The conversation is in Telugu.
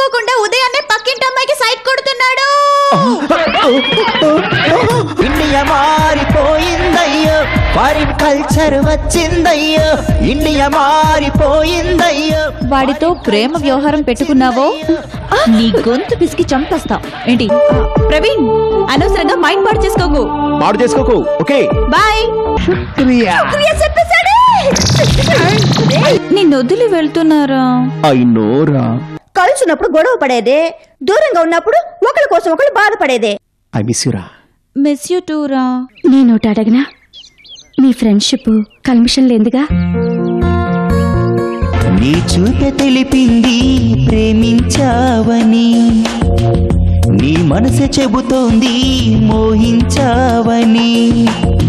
అనుకోకుండా ఉదయాన్నే పక్కింటి అమ్మాయికి సైట్ కొడుతున్నాడు ఇండియా మారిపోయిందయ్యో ఫారిన్ కల్చర్ వచ్చిందయ్యో ఇండియా మారిపోయిందయ్యో వాడితో ప్రేమ వ్యవహారం పెట్టుకున్నావో నీ గొంతు పిసికి చంపేస్తా ఏంటి ప్రవీణ్ అనవసరంగా మైండ్ పాడు చేసుకోకు మాడు చేసుకోకు ఓకే బాయ్ క్రియా చెప్పేశాడే నిన్ను వదిలి వెళ్తున్నారా ఐ నోరా కలిసినప్పుడు గొడవ పడేదే దూరంగా ఉన్నప్పుడు ఒకరి కోసం ఒకరు బాధపడేదే ఐ మిస్ యురా మిస్ యూ టూరా నేను ఒకటి అడగనా మీ ఫ్రెండ్షిప్ కల్మిషన్ లేదుగా నీ చూపే తెలిపింది ప్రేమించావని నీ మనసే చెబుతోంది మోహించావని